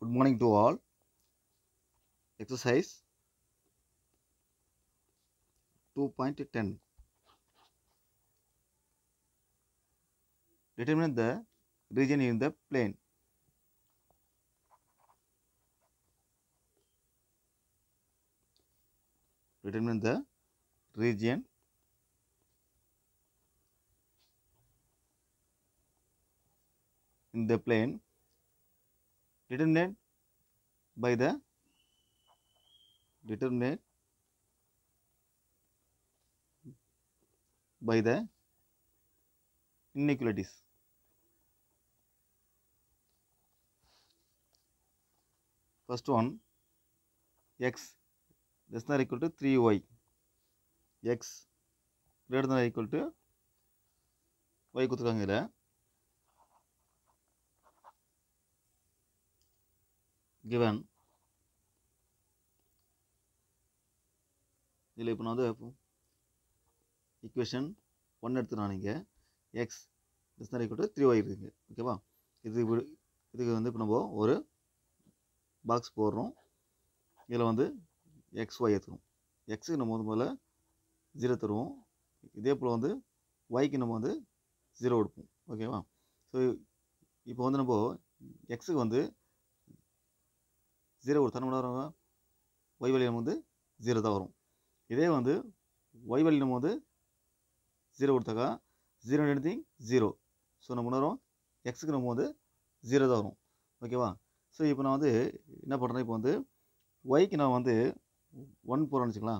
Good morning to all. Exercise 2.10. Determine the region in the plane. Determine the region in the plane determined by the determined by the inequalities first one x less than or equal to 3y x greater than or equal to y கொடுத்துருக்காங்க இதில் given இதில் இப்போ நான் வந்து equation one எடுத்துனா நீங்கள் X less than equal to three Y இருக்குங்க ஓகேவா இது இப்படி- இதுக்கு வந்து இப்போ நம்ம ஒரு பாக்ஸ் போடுறோம் இதில் வந்து எக்ஸ் ஒய் எடுத்துரும் எக்ஸுக்கு நம்ம வந்து முதல்ல ஜீரோ தருவோம் இதே போல் வந்து ஒய்க்கு நம்ம வந்து ஜீரோ எடுப்போம் ஓகேவா ஸோ இப்போ வந்து நம்ம எக்ஸுக்கு வந்து ஜீரோ கொடுத்தா நம்ம என்ன வரும் ஒய் வழி நம்ம வந்து ஜீரோ தான் வரும் இதே வந்து ஒய் வழி நம்ம வந்து ஜீரோ கொடுத்தாக்கா ஜீரோ எனிதிங் ஜீரோ ஸோ நம்ம என்ன வரும் எக்ஸுக்கு நம்ம வந்து ஜீரோ தான் வரும் ஓகேவா ஸோ இப்போ நான் வந்து என்ன பண்ணுறேன் இப்போ வந்து ஒய்க்கு நான் வந்து ஒன் போகிறேன்னு வச்சுக்கலாம்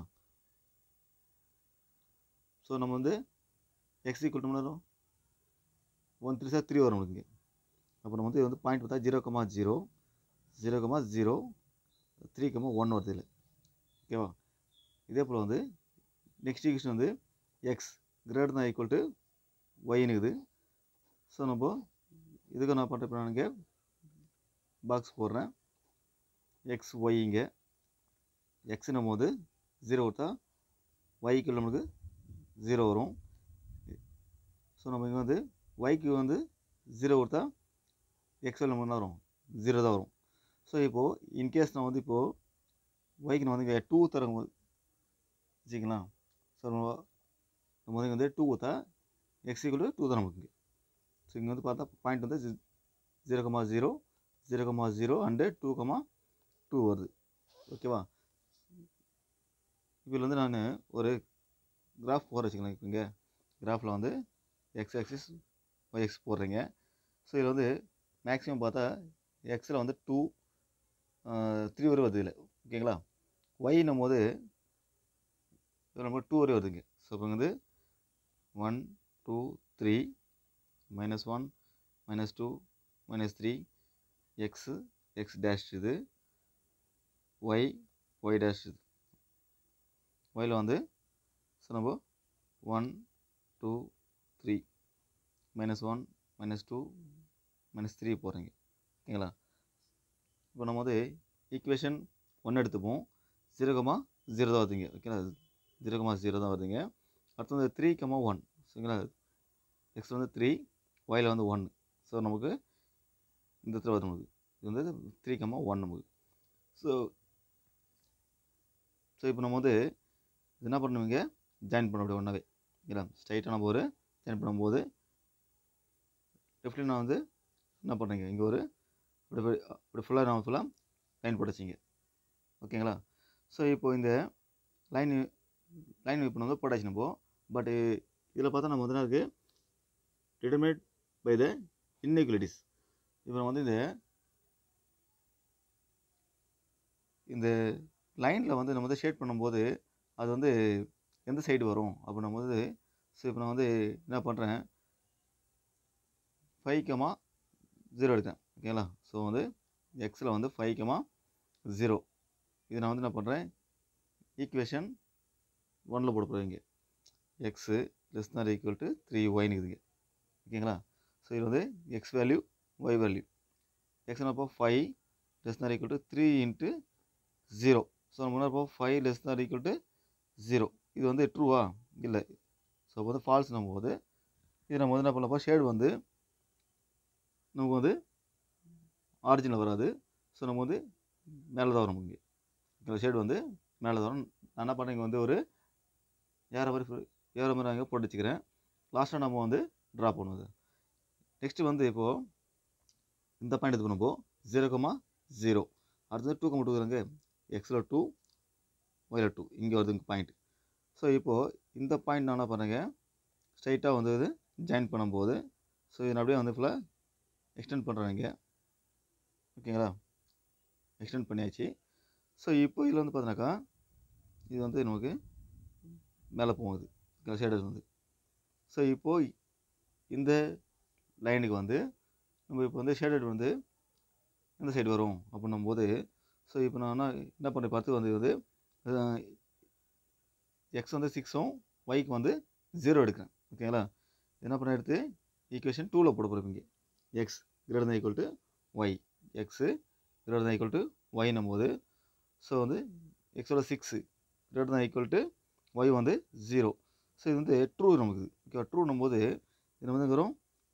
ஸோ நம்ம வந்து எக்ஸ் ஈக்குவல் டு வரும் ஒன் த்ரீ சார் த்ரீ வரும் உங்களுக்கு அப்போ நம்ம வந்து இது வந்து பாயிண்ட் பார்த்தா zero comma zero zero comma zero three comma one வருது இல்லை ஓகேவா இதே போல் வந்து நெக்ஸ்ட் ஈக்குவேஷன் வந்து X greater than equal to ஒய்னுக்குது ஸோ நம்ம இதுக்கு நான் பண்ணுற நான் இங்கே பாக்ஸ் போடுறேன் எக்ஸ் ஒய் இங்கே எக்ஸ் நம்ம வந்து ஜீரோ கொடுத்தா ஒய்க்கு நமக்கு ஜீரோ வரும் ஸோ நம்ம இங்கே வந்து ஒய்க்கு வந்து ஜீரோ கொடுத்தா எக்ஸ் நம்ம என்ன வரும் ஜீரோ தான் வரும் ஸோ இப்போது இன்கேஸ் நான் வந்து இப்போது ஒய்க்கு நான் வந்து இங்கே டூ தரங்க வச்சுக்கலாம் ஸோ நம்ம நம்ம வந்து இங்க வந்து டூ ஊற்றா எக்ஸ் ஈக்குவல் டூ தான் நமக்கு இங்கே ஸோ இங்கே வந்து பார்த்தா பாயிண்ட் வந்து zero comma zero zero comma zero and two comma two வருது ஓகேவா இதில் வந்து நான் ஒரு கிராஃப் போட வச்சுக்கலாம் இப்போ இங்கே கிராஃபில் வந்து எக்ஸ் ஆக்சிஸ் ஒய் எக்ஸ் போடுறீங்க ஸோ இதில் வந்து மேக்ஸிமம் பார்த்தா எக்ஸில் வந்து டூ த்ரீ வரை வருது இதில் ஓகேங்களா ஒய்னும் போது இதில் நம்ம டூ வரை வருதுங்க ஸோ இப்போ வந்து one two three minus one minus two minus three X X dash இது ஒய் ஒய் டேஷ் இது ஒயில் வந்து ஸோ நம்ம one two three minus one minus two minus three போடுறீங்க ஓகேங்களா இப்போ நம்ம வந்து ஈக்குவேஷன் ஒன்று எடுத்துப்போம் ஜீரோ கமா ஜீரோ தான் வருதுங்க ஓகேங்களா ஜீரோ கமா ஜீரோ தான் வருதுங்க அடுத்து வந்து த்ரீ கமா ஒன் சரிங்களா எக்ஸ் வந்து த்ரீ ஒயில் வந்து ஒன் ஸோ நமக்கு இந்த இடத்துல வருது நமக்கு இது வந்து த்ரீ கமா ஒன் நமக்கு ஸோ ஸோ இப்போ நம்ம வந்து இது என்ன பண்ணுவீங்க ஜாயின் பண்ண முடியும் ஒன்றாவே ஓகேங்களா ஸ்ட்ரைட்டாக நம்ம ஒரு ஜாயின் பண்ணும்போது லெஃப்டில் நான் வந்து என்ன பண்ணுறீங்க இங்கே ஒரு இப்படி இப்படி இப்படி ஃபுல்லாக நான் ஃபுல்லாக லைன் போட்டுச்சிங்க ஓகேங்களா ஸோ இப்போ இந்த லைன் லைன் இப்போ வந்து போட்டாச்சு நம்ம பட் இதில் பார்த்தா நம்ம வந்து என்ன இருக்குது டிட்டர்மினேட் பை த இன்இக்வலிட்டிஸ் இப்போ நம்ம வந்து இந்த இந்த லைனில் வந்து நம்ம வந்து ஷேட் பண்ணும்போது அது வந்து எந்த சைடு வரும் அப்படின்னும் போது ஸோ இப்போ நான் வந்து என்ன பண்ணுறேன் ஃபைவ் கமா ஜீரோ எடுத்தேன் ஓகேங்களா ஸோ வந்து எக்ஸில் வந்து ஃபைவ் கமா ஜீரோ இது நான் வந்து என்ன பண்ணுறேன் ஈக்குவேஷன் ஒனில் போட போகிறேன் இங்கே X less than equal to three ஒய்னு இருக்குதுங்க ஓகேங்களா ஸோ இது வந்து X value Y value X அப்போ five less than equal to three into zero so நம்ம என்ன இப்போ five less than equal to zero இது வந்து ட்ரூவா இல்லை ஸோ வந்து ஃபால்ஸ் நம்ம போது இது நம்ம வந்து என்ன பண்ணப்போ ஷேடு வந்து நமக்கு வந்து ஆரிஜினில் வராது ஸோ நம்ம வந்து மேலே தான் வரும் இங்கே இந்த ஷேடு வந்து மேலே தான் வரும் நான் என்ன பண்ணுறேன் இங்கே வந்து ஒரு ஏற மாதிரி ஏற மாதிரி அங்கே போட்டு வச்சுக்கிறேன் லாஸ்ட்டாக நம்ம வந்து ட்ரா பண்ணுவது நெக்ஸ்ட்டு வந்து இப்போது இந்த பாயிண்ட் இது பண்ணும்போது ஜீரோ கமா ஜீரோ அடுத்தது டூ கமா டூ வருங்க எக்ஸில் டூ ஒயில் டூ இங்கே வருது இங்கே பாயிண்ட் ஸோ இப்போது இந்த பாயிண்ட் நான் என்ன பண்ணுறேங்க ஸ்ட்ரைட்டாக வந்து இது ஜாயின் பண்ணும்போது ஸோ இதை அப்படியே வந்து ஃபுல்லாக எக்ஸ்டெண்ட் பண்ணுறேன் இங்கே ஓகேங்களா எக்ஸ்டெண்ட் பண்ணியாச்சு ஸோ இப்போ இதில் வந்து பார்த்தீங்கன்னாக்கா இது வந்து நமக்கு மேலே போகுது ஷேடர் வந்து ஸோ இப்போது இந்த லைனுக்கு வந்து நம்ம இப்போ வந்து ஷேடட் வந்து எந்த சைடு வரும் அப்படின்னும் போது ஸோ இப்போ நான் என்ன என்ன பண்ணி பார்த்து வந்து இது எக்ஸ் வந்து சிக்ஸும் ஒய்க்கு வந்து ஜீரோ எடுக்கிறேன் ஓகேங்களா என்ன பண்ண எடுத்து ஈக்குவேஷன் டூவில் போட போகிறோம் இங்கே X greater than equal to Y X greater than equal to ஒய்னும் போது ஸோ வந்து எக்ஸோட six greater than equal to Y வந்து ஜீரோ ஸோ இது வந்து ட்ரூ நமக்கு ஓகேவா ட்ரூனும் போது இது வந்து வரும்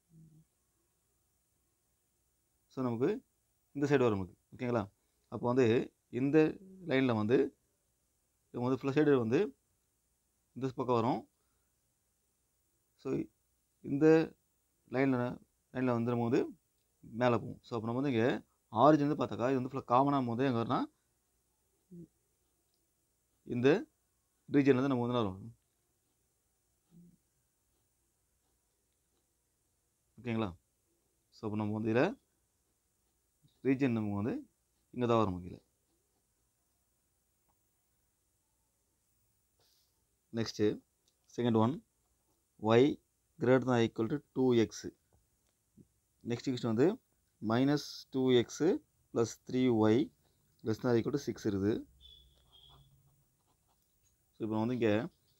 ஸோ நமக்கு இந்த சைடு வரும் நமக்கு ஓகேங்களா அப்போ வந்து இந்த லைனில் வந்து இவங்க வந்து ஃபுல்லாக சைடு வந்து இந்த பக்கம் வரும் ஸோ இந்த லைனில் லைனில் வந்து நம்ம வந்து மேலே போகும் ஸோ அப்போ நம்ம வந்து இங்கே ஆரிஜின் வந்து பார்த்தாக்கா இது வந்து ஃபுல்லாக காமனாக போது எங்கே வரும்னா இந்த ரீஜன் வந்து நம்ம வந்து என்ன வரும் ஓகேங்களா ஸோ அப்போ நம்ம வந்து இதில் ரீஜன் நம்ம வந்து இங்கே தான் வரும் கீழே next second one Y greater than equal to two X next question வந்து minus two X plus three Y less than equal to six இருக்குது ஸோ இப்போ வந்து இங்கே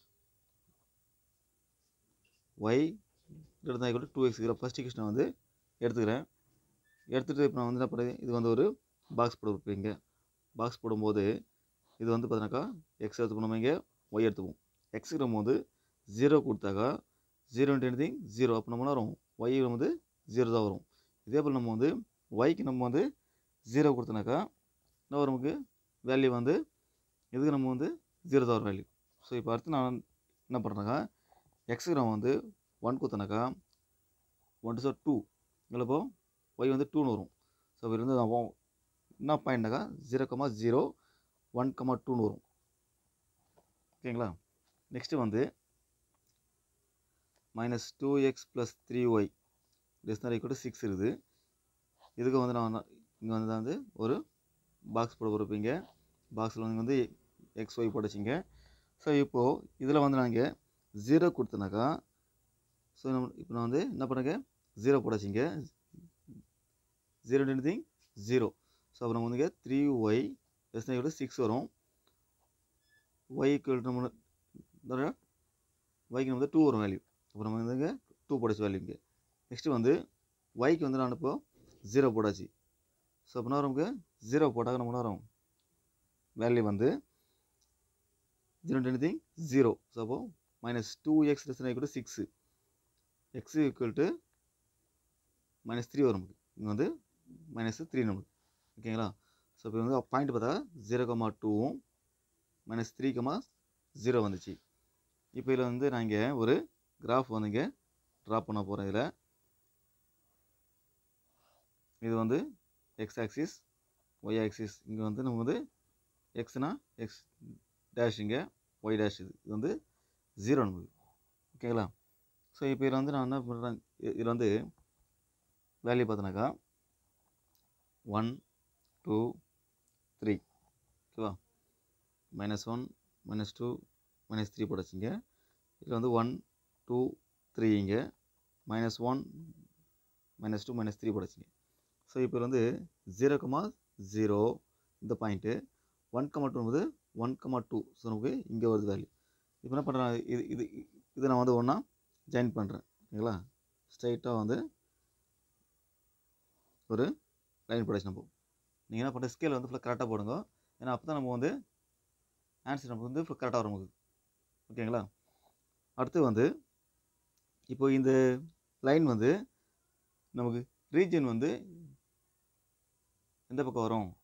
Y greater than equal to two X இதில் first question வந்து எடுத்துக்கிறேன் எடுத்துகிட்டு இப்போ நான் வந்து என்ன பண்ணுறேன் இது வந்து ஒரு பாக்ஸ் போட வைப்பீங்க பாக்ஸ் போடும்போது இது வந்து பார்த்தீங்கன்னாக்கா எக்ஸ் எடுத்துக்கணும் இங்கே ஒய் எடுத்துப்போம் எக்ஸுக்கு நம்ம வந்து ஜீரோ கொடுத்தாக்கா ஜீரோ இன்ட்டு எனிதிங் ஜீரோ அப்போ நம்ம என்ன வரும் ஒய் வந்து ஜீரோ தான் வரும் இதே போல் நம்ம வந்து ஒய்க்கு நம்ம வந்து ஜீரோ கொடுத்தனாக்கா என்ன வரும் நமக்கு வேல்யூ வந்து இதுக்கு நம்ம வந்து ஜீரோ தான் வரும் வேல்யூ ஸோ இப்போ அடுத்து நான் என்ன பண்ணுறேன்னாக்கா எக்ஸுக்கு நம்ம வந்து ஒன் கொடுத்தனாக்கா ஒன் டூ சார் டூ இல்லை இப்போ ஒய் வந்து டூன்னு வரும் ஸோ இது வந்து நான் ஒ- என்ன பாயிண்ட்னாக்கா zero comma zero one comma டூன்னு வரும் ஓகேங்களா நெக்ஸ்ட்டு வந்து minus two X plus three Y less than equal six இருக்குது இதுக்கு வந்து நான் இங்கே வந்து வந்து ஒரு பாக்ஸ் போட போகிறப்பீங்க பாக்ஸில் வந்து வந்து எக்ஸ் ஒய் போட்டுச்சிங்க ஸோ இப்போது இதில் வந்து நான் இங்கே ஜீரோ கொடுத்தனாக்கா ஸோ நம்ம இப்போ நான் வந்து என்ன பண்ணுங்க ஜீரோ போடாச்சிங்க ஜீரோ எனிதிங் ஜீரோ ஸோ அப்புறம் நம்ம வந்து three Y less than equal six வரும் ஒய் ஈக்குவல் நம்ம ஒய்க்கு வந்து டூ வரும் வேல்யூ அப்புறம் நம்ம வந்து டூ போடாச்சு வேல்யூ இங்கே நெக்ஸ்ட்டு வந்து ஒய்க்கு வந்து நான் இப்போ ஜீரோ போடாச்சு ஸோ அப்படின்னா நமக்கு ஜீரோ போட்டாக்க நம்ம என்ன வரும் வேல்யூ வந்து ஜீரோ எனிதிங் ஜீரோ ஸோ அப்போ minus two X less equal six X equal to minus three வரும் நமக்கு இங்கே வந்து மைனஸ் த்ரீ நமக்கு ஓகேங்களா ஸோ இப்போ வந்து பாயிண்ட் பார்த்தா ஜீரோ கமா டூவும் மைனஸ் த்ரீ கமா ஜீரோ வந்துச்சு இப்போ இதில் வந்து நான் இங்கே ஒரு கிராஃப் வந்து இங்கே ட்ரா பண்ண போகிறேன் இதில் இது வந்து எக்ஸ் ஆக்சிஸ் ஒய் ஆக்சிஸ் இங்கே வந்து நம்ம வந்து எக்ஸ்னா எக்ஸ் டேஷ் இங்கே ஒய் டேஷ் இது இது வந்து ஜீரோ நமக்கு ஓகேங்களா ஸோ இப்போ இதில் வந்து நான் என்ன பண்ணுறேன் இதில் வந்து வேல்யூ பார்த்தோன்னாக்கா ஒன் டூ த்ரீ ஓகேவா minus one minus two minus three போடச்சிங்க இதில் வந்து ஒன் டூ த்ரீ இங்கே minus one minus two minus three போடச்சிங்க ஸோ இப்போ வந்து ஜீரோ கமா ஜீரோ இந்த பாயிண்ட்டு ஒன் கமா டூ வந்து ஒன் கமா டூ ஸோ நமக்கு இங்கே வருது வேல்யூ இப்போ என்ன பண்ணுறேன் இது இது இதை நான் வந்து ஒன்றா ஜாயின் பண்ணுறேன் ஓகேங்களா ஸ்ட்ரைட்டாக வந்து ஒரு லைன் போடாச்சு நம்ம நீங்கள் என்ன பண்ணுற ஸ்கேல் வந்து ஃபுல்லாக கரெக்டாக போடுங்க ஏன்னா அப்போ தான் நம்ம வந்து ஆன்சர் நமக்கு வந்து கரெக்டாக வரும் நமக்கு ஓகேங்களா அடுத்து வந்து இப்போ இந்த லைன் வந்து நமக்கு ரீஜன் வந்து எந்த பக்கம் வரும்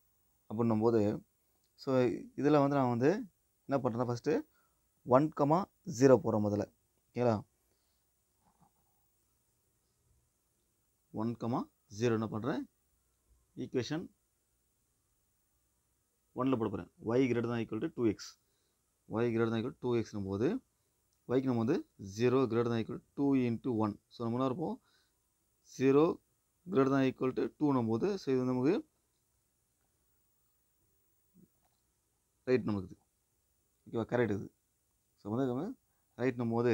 அப்படின்னும் போது ஸோ இதில் வந்து நான் வந்து என்ன பண்ணுறேன்னா ஃபஸ்ட்டு ஒன் கமா ஜீரோ போகிறேன் முதல்ல ஓகேங்களா ஒன் கமா ஜீரோ என்ன பண்ணுறேன் ஈக்குவேஷன் ஒன்னில் போட போகிறேன் Y greater than equal to two X Y greater than equal to எக்ஸ்னும் போது ஒய்க்கு நம்ம வந்து zero greater than equal to into one so நம்ம என்ன இருப்போம் zero greater than equal to டூனும் போது ஸோ இது வந்து நமக்கு ரைட் நமக்கு இது ஓகேவா கரெக்ட் இது ஸோ வந்து நம்ம ரைட்னும் போது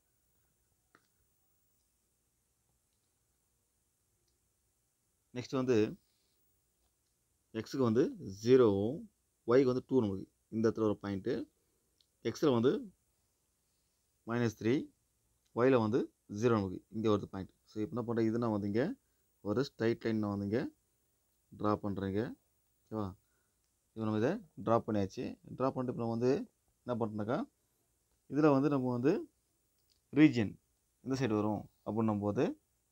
நெக்ஸ்ட் வந்து எக்ஸுக்கு வந்து ஜீரோவும் ஒய்க்கு வந்து டூ நமக்கு இந்த இடத்துல ஒரு பாயிண்ட்டு எக்ஸில் வந்து மைனஸ் த்ரீ ஒயில் வந்து ஜீரோ நமக்கு இங்கே வருது பாயிண்ட் ஸோ இப்போ என்ன பண்ணுறேன் இது நான் வந்து இங்கே ஒரு ஸ்ட்ரைட் லைன் நான் வந்து இங்கே ட்ரா பண்ணுறேங்க ஓகேவா இப்போ நம்ம இதை ட்ரா பண்ணியாச்சு ட்ரா பண்ணிட்டு இப்போ நம்ம வந்து என்ன பண்ணுறோம்னாக்கா இதில் வந்து நம்ம வந்து ரீஜியன் இந்த சைடு வரும் அப்படின்னும் போது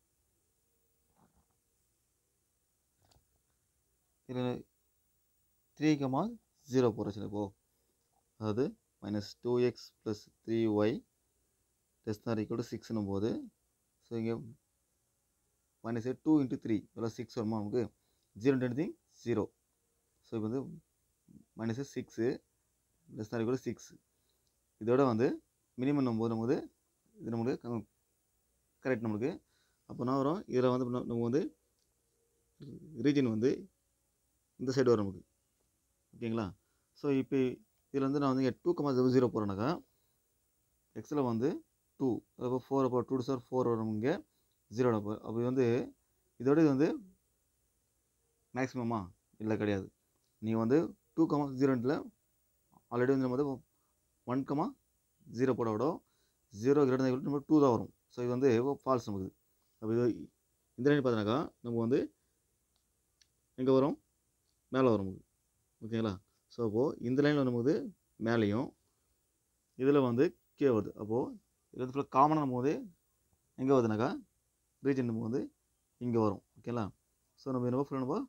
இதில் த்ரீ கமா ஜீரோ போகிறச்சு இப்போ அதாவது minus two X plus three Y less than equal to சிக்ஸ்னும் போது ஸோ இங்கே மைனஸ் டூ இன்ட்டு த்ரீ எவ்வளோ சிக்ஸ் வருமா நமக்கு ஜீரோ இன்ட்டு ஜீரோ ஸோ இப்போ வந்து minus six less than equal six இதோட வந்து மினிமம் போது நமக்கு இது நமக்கு கரெக்ட் நம்மளுக்கு அப்போ என்ன வரும் இதில் வந்து நம்ம வந்து ரீஜன் வந்து இந்த சைடு வரும் நமக்கு ஓகேங்களா ஸோ இப்போ இதில் வந்து நான் வந்து டூ கமா ஜீரோ போகிறேன்னாக்கா எக்ஸில் வந்து டூ அப்போ ஃபோர் அப்போ டூ சார் ஃபோர் வரும் இங்கே ஜீரோட அப்போ அப்போ வந்து இதோட இது வந்து மேக்ஸிமமா இல்லை கிடையாது நீ வந்து டூ கமா ஜீரோன்ட்டில் ஆல்ரெடி வந்து நம்ம வந்து ஒன் கமா ஜீரோ போட விட ஜீரோ கிரேட்டர் நம்ம டூ தான் வரும் ஸோ இது வந்து ஃபால்ஸ் நமக்கு அப்போ இது இந்த லைன் பார்த்தீங்கன்னாக்கா நம்ம வந்து எங்கே வரும் மேலே வரும் நமக்கு ஓகேங்களா ஸோ அப்போது இந்த லைனில் நமக்கு மேலேயும் இதில் வந்து கீழே வருது அப்போது இதில் வந்து ஃபுல்லாக காமனாக நம்ம வந்து எங்கே வருதுனாக்கா ரீஜன் நம்ம வந்து இங்கே வரும் ஓகேங்களா ஸோ நம்ம என்ன ஃபுல்லாக நம்ம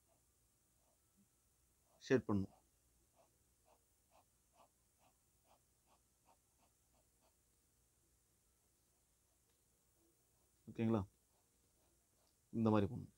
ஷேட் பண்ணணும் ஓகேங்களா இந்த மாதிரி பண்ணணும்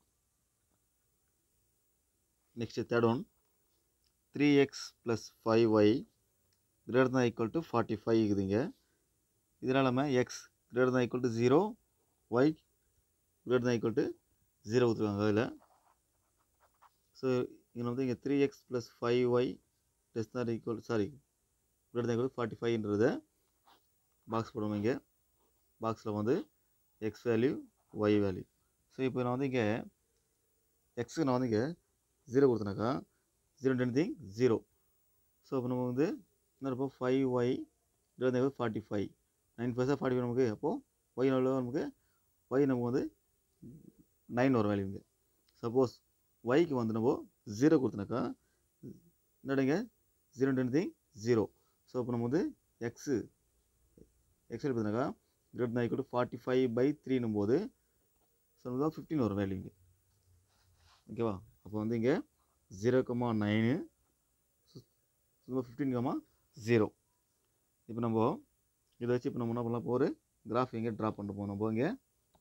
next third one three X plus five Y greater than equal to forty five இருக்குதுங்க இதனால் நம்ம X greater than equal to zero Y greater than equal to zero கொடுத்துருக்காங்க அதில் ஸோ இங்கே வந்து இங்கே three X plus five Y less than equal sorry greater than equal forty ஃபைவ்ன்றத box போடுவோம் இங்கே பாக்ஸில் வந்து X value Y value so இப்போ நான் வந்து இங்கே எக்ஸுக்கு நான் வந்து இங்கே ஜீரோ கொடுத்தனாக்கா zero anything zero so இப்போ நம்ம வந்து என்ன இருப்போம் ஃபைவ் ஒய் இருபது forty five nine percent forty five நமக்கு அப்போது ஒய் எவ்வளோ நமக்கு ஒய் நமக்கு வந்து நைன் வரும் வேல்யூங்க சப்போஸ் ஒய்க்கு வந்து நம்ம ஜீரோ கொடுத்தனாக்கா என்னடுங்க zero anything zero so இப்போ நம்ம வந்து எக்ஸு எக்ஸ் பார்த்தீங்கன்னாக்கா great than equal forty five by த்ரீனும் போது ஸோ நமக்கு ஃபிஃப்டீன் வரும் வேல்யூ இங்கே ஓகேவா அப்போ வந்து இங்கே ஜீரோ கமா நைனு சும்மா ஃபிஃப்டீன் கமா ஜீரோ இப்போ நம்ம இதை வச்சு இப்போ நம்ம என்ன பண்ணலாம் இப்போ ஒரு கிராஃப் இங்கே ட்ரா பண்ணிட்டு போகணும் நம்ம இங்கே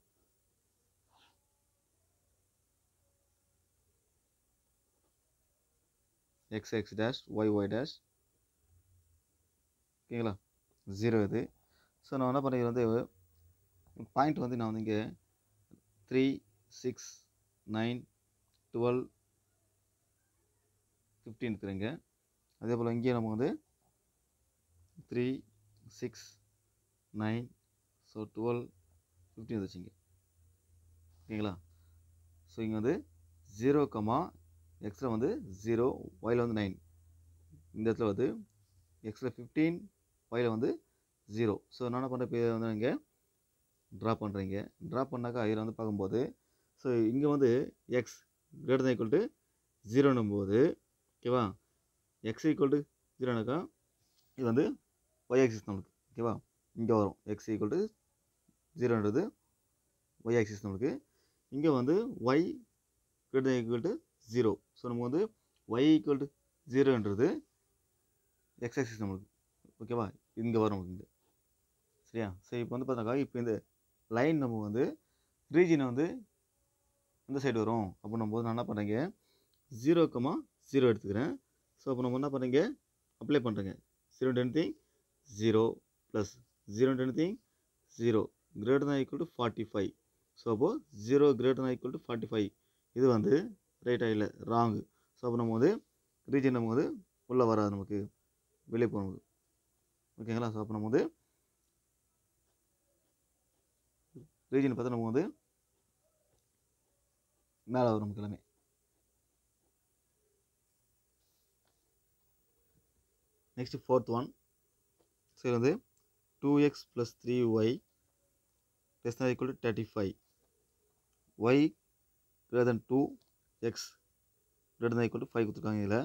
X X dash Y Y dash ஓகேங்களா ஜீரோ இது ஸோ நான் என்ன பண்ணுறது வந்து பாயிண்ட் வந்து நான் வந்து இங்கே three six nine twelve fifteen இருக்கிறேங்க அதே போல் இங்கே நம்ம வந்து three six nine so twelve fifteen வச்சுங்க ஓகேங்களா ஸோ இங்கே வந்து ஜீரோ கமா எக்ஸில் வந்து ஜீரோ ஒயில் வந்து நைன் இந்த இடத்துல வந்து எக்ஸில் ஃபிஃப்டீன் ஒயில் வந்து ஜீரோ ஸோ நான் என்ன பண்ணுறேன் இப்போ வந்து இங்கே ட்ரா பண்ணுறீங்க ட்ரா பண்ணாக்கா இதில் வந்து பார்க்கும்போது ஸோ இங்கே வந்து X greater than equal to ஜீரோனும் போது ஓகேவா எக்ஸ் ஈக்குவல் டு ஜீரோனாக்கா இது வந்து ஒய் ஆக்சிஸ் நம்மளுக்கு ஓகேவா இங்கே வரும் எக்ஸ் ஈக்குவல் டு ஜீரோன்றது ஒய் ஆக்சிஸ் நம்மளுக்கு இங்கே வந்து Y greater equal to zero so நமக்கு வந்து ஒய் ஈக்குவல் டு ஜீரோன்றது எக்ஸ் ஆக்சிஸ் நம்மளுக்கு ஓகேவா இங்கே வரும் நமக்கு இங்கே சரியா சரி இப்போ வந்து பார்த்தாக்கா இப்போ இந்த லைன் நம்ம வந்து ரீஜனை வந்து இந்த சைடு வரும் அப்போ போது நான் என்ன பண்ணுறேங்க ஜீரோ கமா ஜீரோ எடுத்துக்கிறேன் ஸோ அப்போ நம்ம என்ன பண்ணுறீங்க அப்ளை பண்ணுறேங்க zero anything zero plus zero anything zero greater than equal to forty five so அப்போது zero greater than equal to forty five இது வந்து ரைட்டாக இல்லை ராங்கு ஸோ அப்போ நம்ம வந்து ரீஜன் நம்ம வந்து உள்ளே வராது நமக்கு வெளியே போகணும் ஓகேங்களா ஸோ அப்போ நம்ம வந்து ரீஜன் பார்த்தா நம்ம வந்து மேலே வரும் நமக்கு எல்லாமே நெக்ஸ்ட் ஃபோர்த் ஒன் சரி வந்து two X plus three Y less than equal to thirty five Y greater than two X greater than equal to five கொடுத்துருக்காங்க இதில்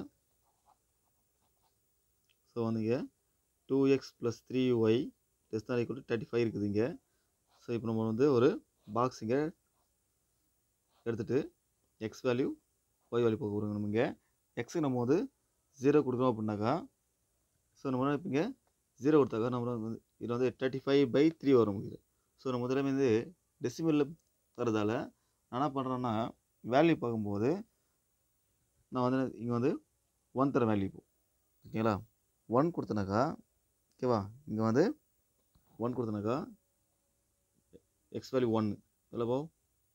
ஸோ வந்து இங்கே two X plus three Y less than equal to thirty five இருக்குது இங்கே so இப்போ நம்ம வந்து ஒரு பாக்ஸ் இங்கே எடுத்துகிட்டு எக்ஸ் வேல்யூ ஒய் வேல்யூ போக கொடுங்க நம்ம இங்கே எக்ஸுக்கு நம்ம வந்து ஜீரோ கொடுக்குறோம் அப்படின்னாக்கா ஸோ நம்ம இப்போ இங்கே ஜீரோ கொடுத்தாக்கா நம்ம வந்து இதில் வந்து தேர்ட்டி ஃபைவ் பை த்ரீ வரும் இது ஸோ நம்ம முதல்ல வந்து டெசிமலில் தரதால் நான் என்ன பண்ணுறேன்னா வேல்யூ பார்க்கும்போது நான் வந்து இங்கே வந்து ஒன் தர வேல்யூ இப்போ ஓகேங்களா ஒன் கொடுத்தனாக்கா ஓகேவா இங்கே வந்து ஒன் கொடுத்தனாக்கா எக்ஸ் வேல்யூ ஒன் எவ்வளோ போ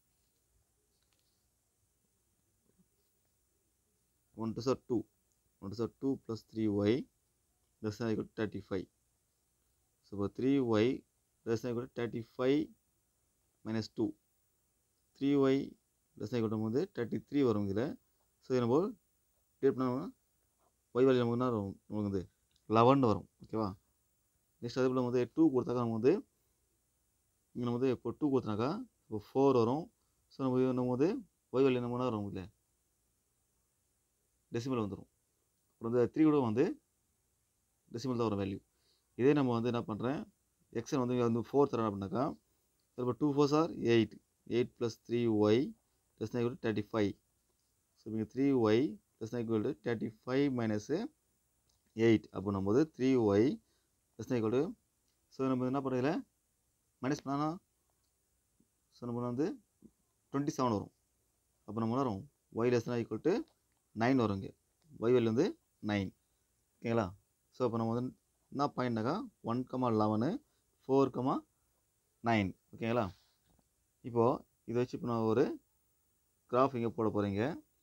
one two sir two one two sir two plus three Y less than equal thirty five so இப்போ three Y less than equal thirty five minus two three Y less than equal போது thirty three வரும் இதில் so இது நம்ம divide பண்ணோம்னா Y value நமக்கு என்ன வரும் நமக்கு வந்து லெவன் வரும் ஓகேவா நெக்ஸ்ட் அதே போல் வந்து டூ கொடுத்தாக்கா நம்ம வந்து இங்கே நம்ம வந்து இப்போ டூ கொடுத்தனாக்கா இப்போ ஃபோர் வரும் ஸோ நம்ம நம்ம வந்து ஒய் வேல்யூ நம்ம என்ன வரும் இதில் டெசிமல் வந்துடும் அப்புறம் வந்து த்ரீ கூட வந்து டெசிமல் தான் வரும் வேல்யூ இதே நம்ம வந்து என்ன பண்ணுறேன் எக்ஸன் வந்து வந்து ஃபோர் தரோம் அப்படின்னாக்கா இப்போ two fours are eight eight plus three Y plus than equal thirty five so இங்கே three Y plus than equal thirty five minus eight அப்போ நம்ம வந்து three Y plus than equal so நம்ம என்ன பண்ணுறதுல மைனஸ் பண்ணா ஸோ நம்ம வந்து டுவெண்ட்டி செவன் வரும் அப்போ நம்ம என்ன வரும் Y less than equal to nine வரும் இங்கே ஒய் வேல்யூ வந்து நைன் ஓகேங்களா ஸோ அப்போ நம்ம வந்து என்ன பாயிண்ட்னாக்கா one comma eleven four comma nine ஓகேங்களா இப்போது இதை வச்சு இப்போ நான் ஒரு கிராஃப் இங்கே போட போகிறீங்க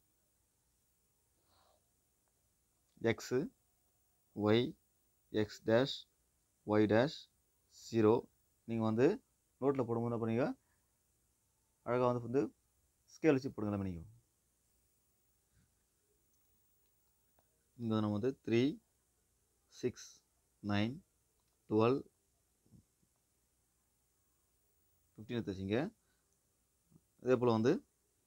X Y X dash Y dash zero நீங்கள் வந்து நோட்டில் போடும்போது என்ன பண்ணீங்க அழகாக வந்து வந்து ஸ்கேல் வச்சு போடுங்க எல்லாமே நீங்கள் இங்கே நம்ம வந்து three six nine twelve fifteen எடுத்து வச்சிங்க அதே போல் வந்து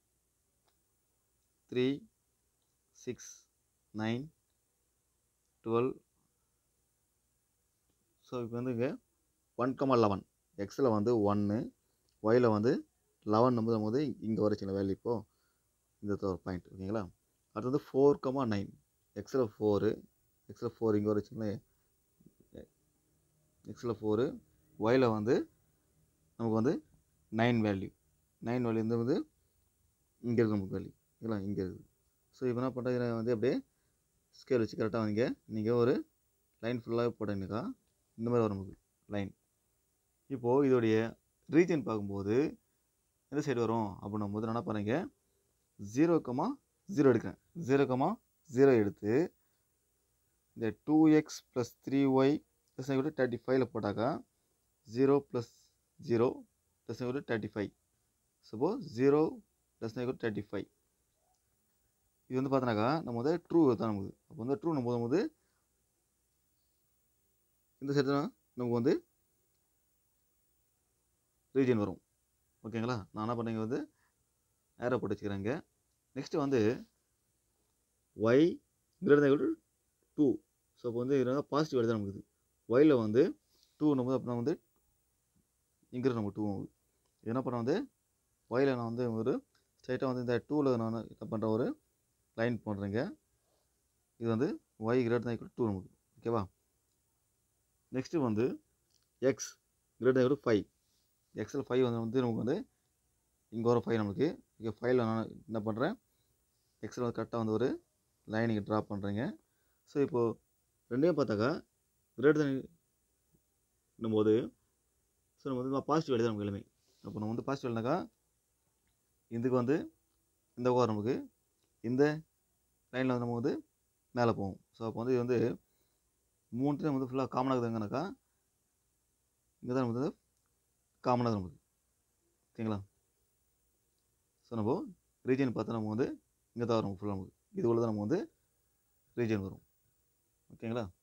three six nine twelve so இப்போ வந்து இங்கே ஒன் கமா லெவன் எக்ஸில் வந்து ஒன்று ஒயில் வந்து லெவன் நம்ம நம்ம வந்து இங்கே வரைச்சிங்களா வேல்யூ இப்போது இந்த ஒரு பாயிண்ட் ஓகேங்களா அடுத்து வந்து ஃபோர் கமா நைன் எக்ஸில் ஃபோரு எக்ஸில் ஃபோர் இங்கே வரைச்சிங்களேன் எக்ஸில் ஃபோரு ஒயில் வந்து நமக்கு வந்து நைன் வேல்யூ நைன் வேல்யூ இந்த வந்து இங்கே இருக்குது நமக்கு வேல்யூ ஓகேங்களா இங்கே இருக்குது ஸோ இப்போ என்ன பண்ணுறது வந்து அப்படியே ஸ்கேல் வச்சு கரெக்டாக வந்தீங்க நீங்கள் ஒரு லைன் ஃபுல்லாக போட்டீங்கக்கா இந்த மாதிரி வரும் நமக்கு லைன் இப்போது இதோடைய ரீஜன் பார்க்கும்போது எந்த சைடு வரும் அப்படின்னும் போது என்ன பண்ணுறீங்க ஜீரோ கமா ஜீரோ எடுக்கிறேன் ஜீரோ கமா ஜீரோ எடுத்து இந்த two X plus three Y plus கூட தேர்ட்டி ஃபைவ்ல போட்டாக்கா ஜீரோ ப்ளஸ் ஜீரோ ப்ளஸ் கூட thirty five suppose zero plus கூட தேர்ட்டி ஃபைவ் இது வந்து பார்த்தோன்னாக்கா நம்ம வந்து ட்ரூ தான் நமக்கு அப்போ வந்து ட்ரூ நம்ம போது இந்த சைடு தான் நமக்கு வந்து ரீஜன் வரும் ஓகேங்களா நான் என்ன பண்ணீங்க வந்து ஏரோ போட்டு வச்சுக்கிறேங்க நெக்ஸ்ட்டு வந்து Y greater than two so அப்போ வந்து இது பாசிட்டிவ் வேல்யூ தான் நமக்கு ஒயில் வந்து டூ நம்ம அப்படின்னா வந்து இங்கே நம்ம டூ இது என்ன பண்ண வந்து ஒயில் நான் வந்து ஒரு ஸ்ட்ரைட்டாக வந்து இந்த டூவில் நான் என்ன பண்ணுறேன் ஒரு லைன் போடுறேங்க இது வந்து y great than equal to நமக்கு ஓகேவா நெக்ஸ்ட்டு வந்து எக்ஸ் கிரேட் தான் ஃபைவ் எக்ஸில் ஃபைவ் வந்து வந்து நமக்கு வந்து இங்கே ஒரு ஃபைவ் நமக்கு இங்கே ஃபைவ்ல நான் என்ன பண்ணுறேன் எக்ஸில் வந்து கரெக்டாக வந்து ஒரு லைன் இங்கே ட்ரா பண்ணுறீங்க ஸோ இப்போது ரெண்டையும் பார்த்தாக்கா கிரேட் தான் போது ஸோ நம்ம வந்து பாசிட்டிவ் எழுத நமக்கு எல்லாமே அப்போ நம்ம வந்து பாசிட்டிவ் எழுதினாக்கா இதுக்கு வந்து இந்த ஓவர் நமக்கு இந்த லைனில் வந்து நம்ம வந்து மேலே போவோம் ஸோ அப்போ வந்து இது வந்து மூணுத்தையும் வந்து ஃபுல்லாக காமனாக இருக்குதுங்கனாக்கா இங்கே தான் நமக்கு வந்து காமனாக நமக்கு ஓகேங்களா ஸோ நம்ம ரீஜன் பார்த்தா நம்ம வந்து இங்கே தான் வரும் ஃபுல்லாக நமக்கு இது உள்ள தான் நம்ம வந்து ரீஜன் வரும் ஓகேங்களா